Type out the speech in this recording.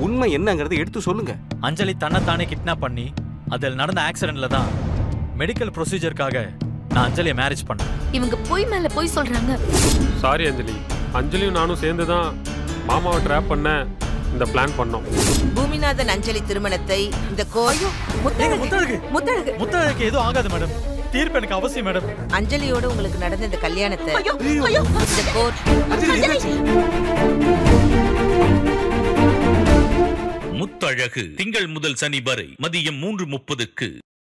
உண்மை என்னங்கறதை எடுத்து சொல்லுங்க அஞ்சலி தன்னைத்தானே கிட்னாப் பண்ணி அதில் நடந்த ஆக்சிடென்ட்ல தான் மெடிக்கல் ப்ரொசீஜருக்காக நான் அஞ்சலியை மேரேஜ் பண்ணேன் இவங்க பொய் மேல பொய் சொல்றாங்க சாரி அஞ்சலி அஞ்சலியும் நானும் சேர்ந்து தான் மாமாவை ட்ராப் பண்ண இந்த பிளான் பண்ணோம் பூமிநாதன் அஞ்சலி திருமணத்தை இந்த கோர்ட் ஏங்க, முத்தழகு முத்தழகு முத்தழகுக்கு எதுவும் ஆகாது மேடம் தீர்ப்பு எனக்கு அவசியம் மேடம் அஞ்சலியோட உங்களுக்கு நடந்த இந்த கல்யாணத்தை இந்த கோர்ட் முத்தழகு திங்கள் முதல் சனி வரை மதியம் மூன்று முப்பதுக்கு